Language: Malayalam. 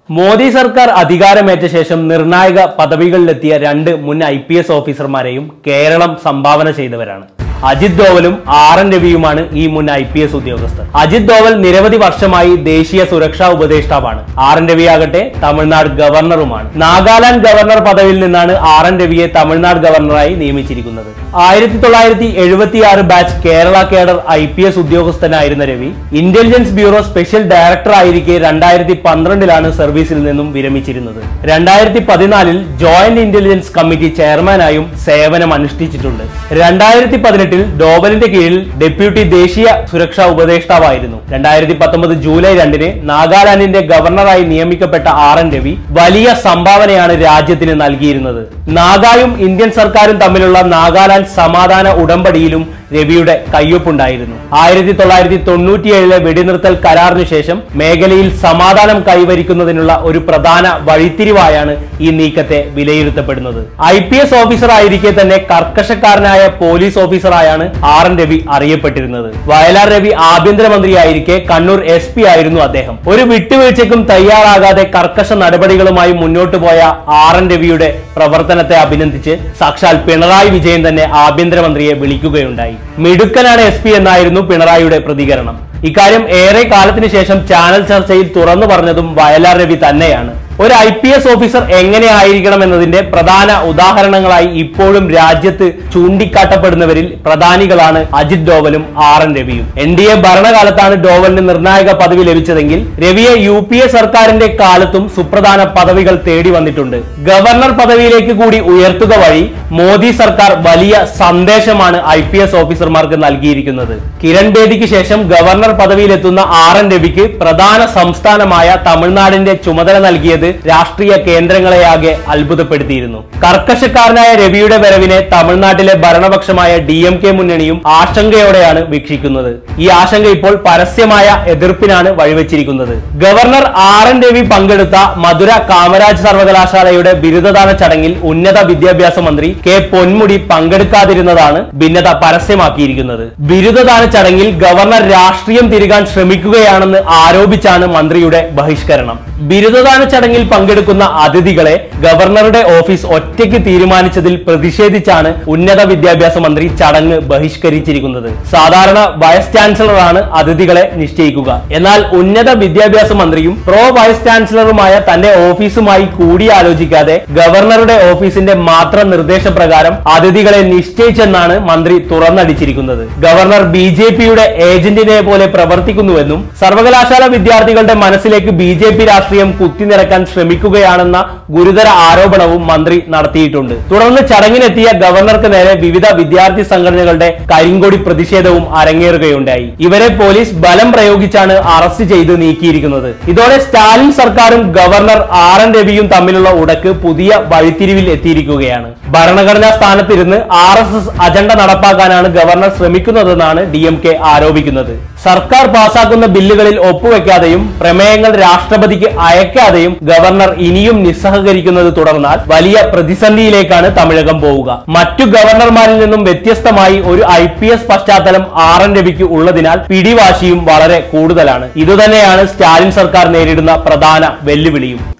മോദി സർക്കാർ അധികാരമേറ്റ ശേഷം നിർണായക പദവികളിലെത്തിയ രണ്ട് മുൻ ഐ പി എസ് ഓഫീസർമാരെയും കേരളം സംഭാവന ചെയ്തവരാണ് അജിത് ഡോവലും ആർ എൻ രവിയുമാണ് ഈ മുൻ ഐ പി എസ് ഉദ്യോഗസ്ഥർ അജിത് ഡോവൽ നിരവധി വർഷമായി ദേശീയ സുരക്ഷാ ഉപദേഷ്ടാവാണ് ആർ എൻ രവിയാകട്ടെ തമിഴ്നാട് ഗവർണറുമാണ് നാഗാലാൻഡ് ഗവർണർ പദവിയിൽ നിന്നാണ് ആർ എൻ രവിയെ തമിഴ്നാട് ഗവർണറായി നിയമിച്ചിരിക്കുന്നത് ആയിരത്തി തൊള്ളായിരത്തി എഴുപത്തി ആറ് batch Kerala cadre I P S ഉദ്യോഗസ്ഥനായിരുന്ന Ravi intelligence bureau special director ആയിരിക്കെ രണ്ടായിരത്തി പന്ത്രണ്ടിലാണ് സർവീസിൽ നിന്നും വിരമിച്ചിരുന്നത് രണ്ടായിരത്തി പതിനാലിൽ ജോയിന്റ് ഇന്റലിജൻസ് കമ്മിറ്റി ചെയർമാനായും സേവനം അനുഷ്ഠിച്ചിട്ടുണ്ട് രണ്ടായിരത്തി പതിനെട്ടിൽ ഡോവലിന്റെ കീഴിൽ ഡെപ്യൂട്ടി ദേശീയ സുരക്ഷാ ഉപദേഷ്ടാവായിരുന്നു രണ്ടായിരത്തി പത്തൊമ്പത് ജൂലൈ രണ്ടിന് നാഗാലാൻഡിന്റെ ഗവർണറായി നിയമിക്കപ്പെട്ട ആർ എൻ രവി വലിയ സംഭാവനയാണ് രാജ്യത്തിന് നൽകിയിരുന്നത് നാഗായും ഇന്ത്യൻ സർക്കാരും തമ്മിലുള്ള നാഗാലാൻഡ് സമാധാന ഉടമ്പടിയിലും രവിയുടെ കയ്യൊപ്പുണ്ടായിരുന്നു ആയിരത്തി തൊള്ളായിരത്തി തൊണ്ണൂറ്റിയേഴിലെ വെടിനിർത്തൽ കരാറിനു ശേഷം മേഖലയിൽ സമാധാനം കൈവരിക്കുന്നതിനുള്ള ഒരു പ്രധാന വഴിത്തിരിവായാണ് ഈ നീക്കത്തെ വിലയിരുത്തപ്പെടുന്നത് ഐ പി എസ് ഓഫീസർ ആയിരിക്കെ തന്നെ കർക്കശക്കാരനായ പോലീസ് ഓഫീസറായാണ് ആർ എൻ രവി അറിയപ്പെട്ടിരുന്നത് വയലാർ രവി ആഭ്യന്തരമന്ത്രിയായിരിക്കെ കണ്ണൂർ എസ് പി ആയിരുന്നു അദ്ദേഹം ഒരു വിട്ടുവീഴ്ചയ്ക്കും തയ്യാറാകാതെ കർക്കശ നടപടികളുമായി മുന്നോട്ടു പോയ ആർ എൻ രവിയുടെ പ്രവർത്തനത്തെ അഭിനന്ദിച്ച് സാക്ഷാൽ പിണറായി വിജയൻ തന്നെ ആഭ്യന്തരമന്ത്രിയെ വിളിക്കുകയുണ്ടായി മിടുക്കനാണ് എസ് പി എന്നായിരുന്നു പിണറായിയുടെ പ്രതികരണം ഇക്കാര്യം ഏറെ കാലത്തിന് ശേഷം ചാനൽ ചർച്ചയിൽ തുറന്നു പറഞ്ഞതും വയലാർ രവി തന്നെയാണ് ഒരു ഐ പി എസ് ഓഫീസർ എങ്ങനെയായിരിക്കണം എന്നതിന്റെ പ്രധാന ഉദാഹരണങ്ങളായി ഇപ്പോഴും രാജ്യത്ത് ചൂണ്ടിക്കാട്ടപ്പെടുന്നവരിൽ പ്രധാനികളാണ് അജിത് ഡോവലും ആർ എൻ രവിയും എൻ ഡി എ ഭരണകാലത്താണ് ഡോവലിന് നിർണായക പദവി ലഭിച്ചതെങ്കിൽ രവിയെ യു പി എ സർക്കാരിന്റെ കാലത്തും സുപ്രധാന പദവികൾ തേടി വന്നിട്ടുണ്ട് ഗവർണർ പദവിയിലേക്ക് കൂടി ഉയർത്തുക വഴി മോദി സർക്കാർ വലിയ സന്ദേശമാണ് ഐ പി എസ് ഓഫീസർമാർക്ക് നൽകിയിരിക്കുന്നത് കിരൺ ബേദിക്ക് ശേഷം ഗവർണർ പദവിയിലെത്തുന്ന ആർ എൻ രവിക്ക് പ്രധാന സംസ്ഥാനമായ തമിഴ്നാടിന്റെ ചുമതല നൽകിയത് രാഷ്ട്രീയ കേന്ദ്രങ്ങളെയാകെ അത്ഭുതപ്പെടുത്തിയിരുന്നു കർക്കശക്കാരനായ രവിയുടെ വരവിനെ തമിഴ്നാട്ടിലെ ഭരണപക്ഷമായ ഡി എം കെ മുന്നണിയും ആശങ്കയോടെയാണ് വീക്ഷിക്കുന്നത് ഈ ആശങ്ക ഇപ്പോൾ പരസ്യമായ എതിർപ്പിനാണ് വഴിവെച്ചിരിക്കുന്നത് ഗവർണർ ആർ എൻ രവി പങ്കെടുത്ത മധുര കാമരാജ് സർവകലാശാലയുടെ ബിരുദദാന ചടങ്ങിൽ ഉന്നത വിദ്യാഭ്യാസ മന്ത്രി കെ പൊന്മുടി പങ്കെടുക്കാതിരുന്നതാണ് ഭിന്നത പരസ്യമാക്കിയിരിക്കുന്നത് ബിരുദദാന ചടങ്ങിൽ ഗവർണർ രാഷ്ട്രീയം തിരുകാൻ ശ്രമിക്കുകയാണെന്ന് ആരോപിച്ചാണ് മന്ത്രിയുടെ ബഹിഷ്കരണം ബിരുദദാന ചടങ്ങിൽ പങ്കെടുക്കുന്ന അതിഥികളെ ഗവർണറുടെ ഓഫീസ് ഒറ്റയ്ക്ക് തീരുമാനിച്ചതിൽ പ്രതിഷേധിച്ചാണ് ഉന്നത വിദ്യാഭ്യാസ മന്ത്രി ചടങ്ങ് ബഹിഷ്കരിച്ചിരിക്കുന്നത് സാധാരണ വൈസ് ചാൻസലറാണ് അതിഥികളെ നിശ്ചയിക്കുക എന്നാൽ ഉന്നത വിദ്യാഭ്യാസ മന്ത്രിയും പ്രോ വൈസ് ചാൻസലറുമായ തന്റെ ഓഫീസുമായി കൂടിയാലോചിക്കാതെ ഗവർണറുടെ ഓഫീസിന്റെ മാത്രം നിർദ്ദേശപ്രകാരം അതിഥികളെ നിശ്ചയിച്ചെന്നാണ് മന്ത്രി തുറന്നടിച്ചിരിക്കുന്നത് ഗവർണർ ബി ജെ പിയുടെ ഏജന്റിനെ പോലെ പ്രവർത്തിക്കുന്നുവെന്നും സർവകലാശാല വിദ്യാർത്ഥികളുടെ മനസ്സിലേക്ക് ബി ജെ പി രാഷ്ട്രീയം കുത്തിനിറക്കാൻ ശ്രമിക്കുകയാണെന്ന ഗുരുതര ആരോപണവും മന്ത്രി നടത്തിയിട്ടുണ്ട് തുടർന്ന് ചടങ്ങിനെത്തിയ ഗവർണർക്ക് നേരെ വിവിധ വിദ്യാർത്ഥി സംഘടനകളുടെ കരിങ്കൊടി പ്രതിഷേധവും അരങ്ങേറുകയുണ്ടായി ഇവരെ പോലീസ് ബലം പ്രയോഗിച്ചാണ് അറസ്റ്റ് ചെയ്ത് നീക്കിയിരിക്കുന്നത് ഇതോടെ സ്റ്റാലിൻ സർക്കാരും ഗവർണർ ആർ എൻ രവിയും തമ്മിലുള്ള ഉടക്ക് പുതിയ വഴിത്തിരിവിൽ എത്തിയിരിക്കുകയാണ് ഭരണഘടനാ സ്ഥാനത്തിരുന്ന് ആർ എസ് എസ് അജണ്ട നടപ്പാക്കാനാണ് ഗവർണർ ശ്രമിക്കുന്നതെന്നാണ് ഡി എം കെ ആരോപിക്കുന്നത് സർക്കാർ പാസാക്കുന്ന ബില്ലുകളിൽ ഒപ്പുവെക്കാതെയും പ്രമേയങ്ങൾ രാഷ്ട്രപതിക്ക് അയക്കാതെയും ഗവർണർ ഇനിയും നിസ്സഹകരിക്കുന്നത് തുടർന്നാൽ വലിയ പ്രതിസന്ധിയിലേക്കാണ് തമിഴകം പോവുക മറ്റു ഗവർണർമാരിൽ നിന്നും വ്യത്യസ്തമായി ഒരു ഐ പി എസ് പശ്ചാത്തലം ആർ എൻ രവിക്ക് ഉള്ളതിനാൽ പിടിവാശിയും വളരെ കൂടുതലാണ് ഇതുതന്നെയാണ് സ്റ്റാലിൻ സർക്കാർ നേരിടുന്ന പ്രധാന വെല്ലുവിളിയും